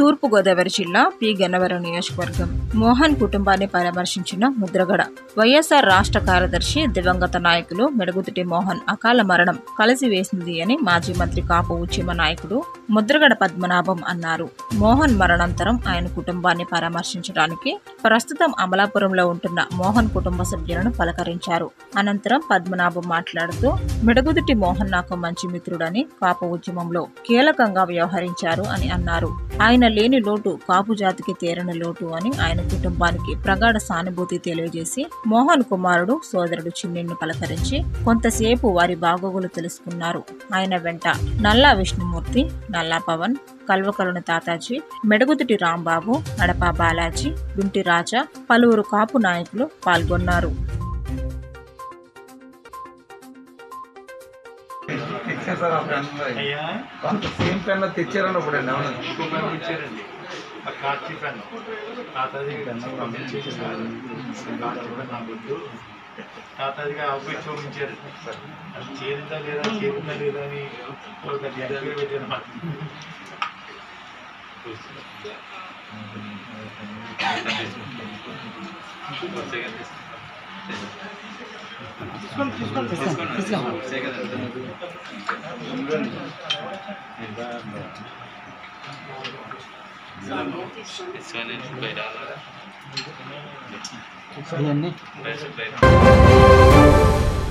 తూర్పుగోదావరి జిల్లా పి గన్నవరం నియోజకవర్గం మోహన్ కుటుంబాన్ని పరామర్శించిన ముద్రగడ వైఎస్ఆర్ రాష్ట్ర కార్యదర్శి దివంగత నాయకులు మెడుగుతిటి మోహన్ అకాల మరణం కలిసి వేసింది అని మాజీ మంత్రి కాపు ఉద్యమ నాయకుడు ముద్రగడ పద్మనాభం అన్నారు మోహన్ మరణాంతరం ఆయన కుటుంబాన్ని పరామర్శించడానికి ప్రస్తుతం అమలాపురంలో ఉంటున్న మోహన్ కుటుంబ సభ్యులను పలకరించారు అనంతరం పద్మనాభం మాట్లాడుతూ మిడగుదిటి మోహన్ నాకు మంచి మిత్రుడని కాపు ఉద్యమంలో కీలకంగా వ్యవహరించారు అని అన్నారు ఆయన లేని లోటు కాపు జాతికి తీరని లోటు అని ఆయన కుటుంబానికి ప్రగాఢ సానుభూతి తెలియజేసి మోహన్ కుమారుడు సోదరుడు చిన్నిని పలకరించి కొంతసేపు వారి బాగోగులు తెలుసుకున్నారు ఆయన వెంట నల్లా విష్ణుమూర్తి నల్లా పవన్ కల్వకలుని తాతాజీ మెడగుదిటి రాంబాబు నడపా బాలాజీ గుంటి రాజా పలువురు కాపు నాయకులు పాల్గొన్నారు తెచ్చేసారు ఆ పెన్ అయ్యా కొంత సేమ్ పెన్ తెచ్చారని ఇప్పుడు అండి అవును ఇంకో పెన్ ఇచ్చారండి ఆ Karthi pen Tataji pen Karthi pen నాకు వద్దు తాతాజీగా అవకాశం చూపించారు అది చేరిందా లేదా చేరిందా లేదా అని ఒక దగ్గర పెట్టారు మాకు ఇవన్నీ బయట